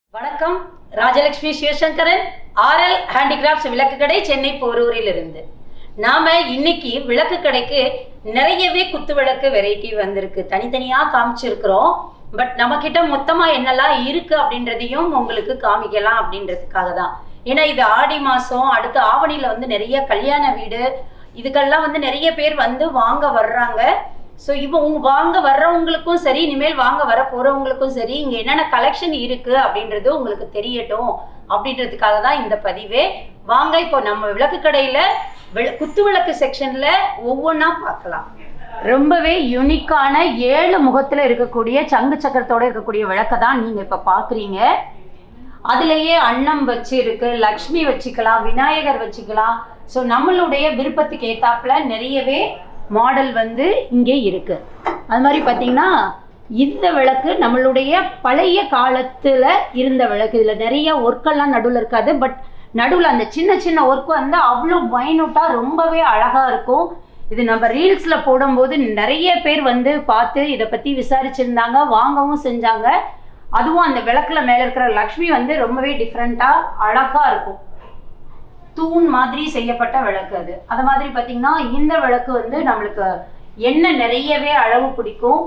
வணக்கம் Rajalakshmi Sivasankaran RL handicrafts விளக்கு கடை சென்னை போரூரில் இருந்து நாம இன்னைக்கு விளக்கு கடைக்கு நிறையவே குத்து விளக்கு வெரைட்டி வந்திருக்கு தனித்தனியா காமிச்சிருக்கிறோம் பட் நம்ம கிட்ட மொத்தமா என்னெல்லாம் இருக்கு அப்படின்றதையும் உங்களுக்கு காமிக்கலாம் அப்படின்றதுக்காக தான் ஏன்னா இது ஆடி மாசம் அடுத்து ஆவணியில வந்து நிறைய கல்யாண வீடு இதுக்கெல்லாம் வந்து நிறைய பேர் வந்து வாங்க வர்றாங்க ஸோ இப்போ உங்க வாங்க வர்றவங்களுக்கும் சரி இனிமேல் வாங்க வர போறவங்களுக்கும் சரி இங்க என்னென்ன கலெக்ஷன் இருக்கு அப்படின்றது உங்களுக்கு தெரியட்டும் அப்படின்றதுக்காக தான் இந்த பதிவே வாங்க இப்போ நம்ம விளக்கு கடையில விள- குத்து விளக்கு செக்ஷன்ல ஒவ்வொன்றா பார்க்கலாம் ரொம்பவே யூனிக்கான ஏழு முகத்துல இருக்கக்கூடிய சங்கு சக்கரத்தோட இருக்கக்கூடிய விளக்கை தான் நீங்க இப்ப பாக்குறீங்க அதுலேயே அன்னம் வச்சு இருக்கு லக்ஷ்மி வச்சுக்கலாம் விநாயகர் வச்சுக்கலாம் ஸோ நம்மளுடைய விருப்பத்துக்கு ஏத்தாப்புல நிறையவே மாடல் வந்து இங்கே இருக்கு அது மாதிரி பார்த்தீங்கன்னா இந்த விளக்கு நம்மளுடைய பழைய காலத்துல இருந்த விளக்கு இதுல நிறைய ஒர்க்கெல்லாம் நடுவில் இருக்காது பட் நடுவில் அந்த சின்ன சின்ன ஒர்க் வந்து அவ்வளோ மைனூட்டாக ரொம்பவே அழகா இருக்கும் இது நம்ம ரீல்ஸ்ல போடும்போது நிறைய பேர் வந்து பார்த்து இதை பத்தி விசாரிச்சிருந்தாங்க வாங்கவும் செஞ்சாங்க அதுவும் அந்த விளக்குல மேல இருக்கிற லக்ஷ்மி வந்து ரொம்பவே டிஃப்ரெண்டா அழகா இருக்கும் தூண் மாதிரி செய்யப்பட்ட விளக்கு அது அது மாதிரி பாத்தீங்கன்னா இந்த விளக்கு வந்து நம்மளுக்கு எண்ணெய் நிறையவே அளவு பிடிக்கும்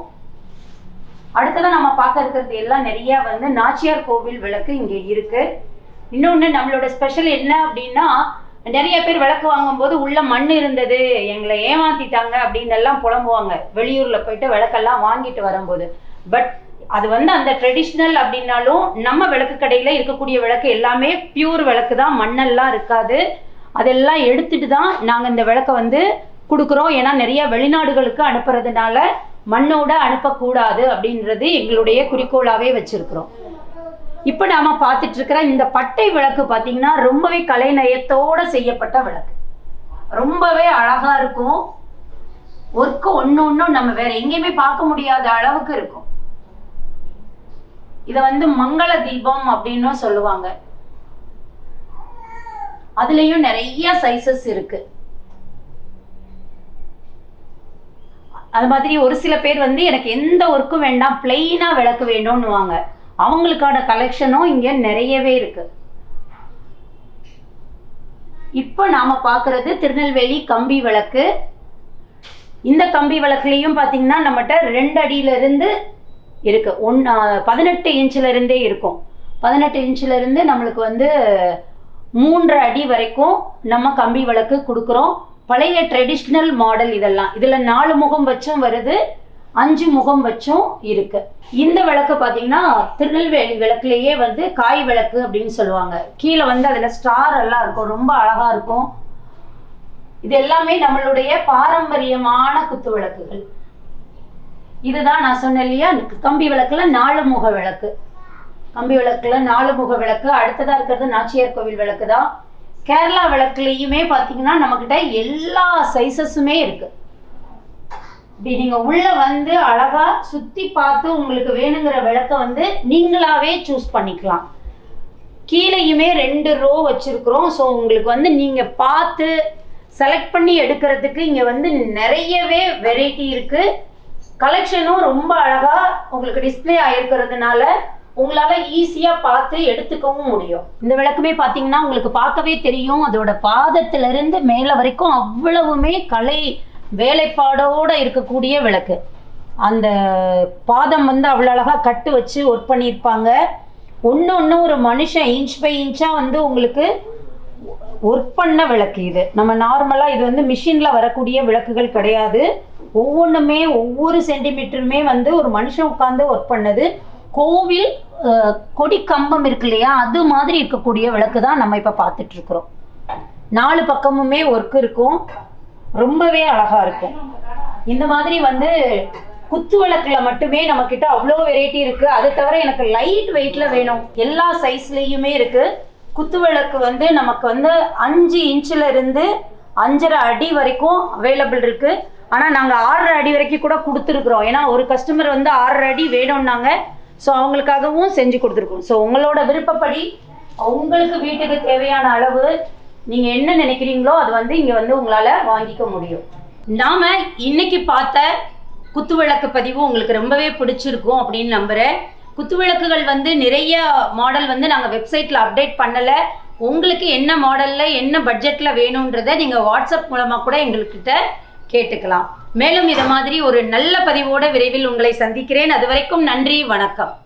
அடுத்ததான் நம்ம பார்க்க இருக்கிறது எல்லாம் நிறைய வந்து நாச்சியார் கோவில் விளக்கு இங்க இருக்கு இன்னொன்று நம்மளோட ஸ்பெஷல் என்ன அப்படின்னா நிறைய பேர் விளக்கு வாங்கும்போது உள்ள மண் இருந்தது எங்களை ஏமாத்திட்டாங்க அப்படின்னு எல்லாம் புலம்புவாங்க வெளியூர்ல போயிட்டு விளக்கெல்லாம் வாங்கிட்டு வரும்போது பட் அது வந்து அந்த ட்ரெடிஷ்னல் அப்படின்னாலும் நம்ம விளக்கு கடையில இருக்கக்கூடிய விளக்கு எல்லாமே பியூர் விளக்கு தான் மண்ணெல்லாம் இருக்காது அதெல்லாம் எடுத்துட்டு தான் நாங்க இந்த விளக்கை வந்து கொடுக்குறோம் ஏன்னா நிறைய வெளிநாடுகளுக்கு அனுப்புறதுனால மண்ணோட அனுப்பக்கூடாது அப்படின்றது எங்களுடைய குறிக்கோளாவே வச்சிருக்கிறோம் இப்போ நாம பார்த்துட்டு இருக்கிற இந்த பட்டை விளக்கு பார்த்தீங்கன்னா ரொம்பவே கலைநயத்தோட செய்யப்பட்ட விளக்கு ரொம்பவே அழகா இருக்கும் ஒர்க்கு ஒன்று ஒன்றும் நம்ம வேற எங்கேயுமே பார்க்க முடியாத அளவுக்கு இருக்கும் இதை வந்து மங்கள தீபம் அப்படின்னும் சொல்லுவாங்க அதுலயும் நிறைய சைசஸ் இருக்கு அது மாதிரி ஒரு சில பேர் வந்து எனக்கு எந்த ஒர்க்கும் வேண்டாம் பிளெயினா விளக்கு வேணும்னுவாங்க அவங்களுக்கான கலெக்ஷனும் இங்க நிறையவே இருக்கு இப்போ நாம பார்க்கிறது திருநெல்வேலி கம்பி விளக்கு இந்த கம்பி விளக்குலையும் பார்த்தீங்கன்னா நம்மகிட்ட ரெண்டு அடியில இருந்து இருக்கு ஒன் பதினெட்டு இன்ச்ல இருந்தே இருக்கும் பதினெட்டு இன்ச்ல இருந்து நம்மளுக்கு வந்து மூன்று அடி வரைக்கும் நம்ம கம்பி விளக்கு கொடுக்குறோம் பழைய ட்ரெடிஷ்னல் மாடல் இதெல்லாம் இதுல நாலு முகம் வச்சும் வருது அஞ்சு முகம் வச்சும் இருக்கு இந்த விளக்கு பார்த்தீங்கன்னா திருநெல்வேலி விளக்குலயே வந்து காய் விளக்கு அப்படின்னு சொல்லுவாங்க கீழே வந்து அதுல ஸ்டார் எல்லாம் இருக்கும் ரொம்ப அழகா இருக்கும் இது எல்லாமே நம்மளுடைய பாரம்பரியமான குத்து விளக்குகள் இதுதான் நான் சொன்னேன் இல்லையா கம்பி விளக்குல நாலு முக விளக்கு கம்பி விளக்குல நாலு முக விளக்கு அடுத்ததா இருக்கிறது நாச்சியார் கோவில் விளக்கு தான் கேரளா விளக்குலையுமே பார்த்தீங்கன்னா நம்மக்கிட்ட எல்லா சைஸஸுமே இருக்கு இப்படி நீங்க உள்ள வந்து அழகா சுத்தி பார்த்து உங்களுக்கு வேணுங்கிற விளக்க வந்து நீங்களாவே சூஸ் பண்ணிக்கலாம் கீழேயுமே ரெண்டு ரோ வச்சிருக்கிறோம் ஸோ உங்களுக்கு வந்து நீங்க பார்த்து செலக்ட் பண்ணி எடுக்கிறதுக்கு இங்க வந்து நிறையவே வெரைட்டி இருக்கு கலெக்ஷனும் ரொம்ப அழகா உங்களுக்கு டிஸ்ப்ளே ஆயிருக்கிறதுனால உங்களால ஈஸியா பார்த்து எடுத்துக்கவும் முடியும் இந்த விளக்குமே பாத்தீங்கன்னா உங்களுக்கு பார்க்கவே தெரியும் அதோட பாதத்துல இருந்து மேல வரைக்கும் அவ்வளவுமே கலை வேலைப்பாடோட இருக்கக்கூடிய விளக்கு அந்த பாதம் வந்து அவ்வளோ அழகா கட்டு வச்சு ஒர்க் பண்ணியிருப்பாங்க ஒன்று ஒன்று ஒரு மனுஷன் இன்ச் பை இன்ச்சாக வந்து உங்களுக்கு ஒர்க் பண்ண விளக்கு இது நம்ம நார்மலாக இது வந்து மிஷினில் வரக்கூடிய விளக்குகள் கிடையாது ஒவ்வொன்றுமே ஒவ்வொரு சென்டிமீட்டருமே வந்து ஒரு மனுஷன் உட்காந்து ஒர்க் பண்ணது கோவில் அஹ், கொடி கம்பம் இருக்கு இல்லையா அது மாதிரி இருக்கக்கூடிய விளக்கு தான் நம்ம இப்போ பார்த்துட்டு இருக்கிறோம் நாலு பக்கமுமே ஒர்க் இருக்கும் ரொம்பவே அழகா இருக்கும் இந்த மாதிரி வந்து குத்து விளக்குல மட்டுமே நம்ம கிட்ட அவ்வளோ வெரைட்டி இருக்கு அது தவிர எனக்கு லைட் வெயிட்ல வேணும் எல்லா சைஸ்லயுமே இருக்கு குத்து விளக்கு வந்து நமக்கு வந்து அஞ்சு இன்ச்ல இருந்து அஞ்சரை அடி வரைக்கும் அவைலபிள் இருக்கு ஆனா நாங்க ஆறரை அடி வரைக்கும் கூட கொடுத்துருக்குறோம் ஏன்னா ஒரு கஸ்டமர் வந்து ஆறரை அடி வேணும்னாங்க ஸோ அவங்களுக்காகவும் செஞ்சு கொடுத்துருக்கோம் ஸோ உங்களோட விருப்பப்படி உங்களுக்கு வீட்டுக்கு தேவையான அளவு நீங்க என்ன நினைக்கிறீங்களோ அது வந்து இங்க வந்து உங்களால வாங்கிக்க முடியும் நாம இன்னைக்கு பார்த்த குத்துவிளக்கு பதிவு உங்களுக்கு ரொம்பவே பிடிச்சிருக்கும் அப்படின்னு நம்புறேன் குத்துவிளக்குகள் வந்து நிறைய மாடல் வந்து நாங்கள் வெப்சைட்டில் அப்டேட் பண்ணலை உங்களுக்கு என்ன மாடலில் என்ன பட்ஜெட்டில் வேணுன்றதை நீங்கள் வாட்ஸ்அப் மூலமாக கூட எங்கள்கிட்ட கேட்டுக்கலாம் மேலும் இது மாதிரி ஒரு நல்ல பதிவோட விரைவில் உங்களை சந்திக்கிறேன் அது வரைக்கும் நன்றி வணக்கம்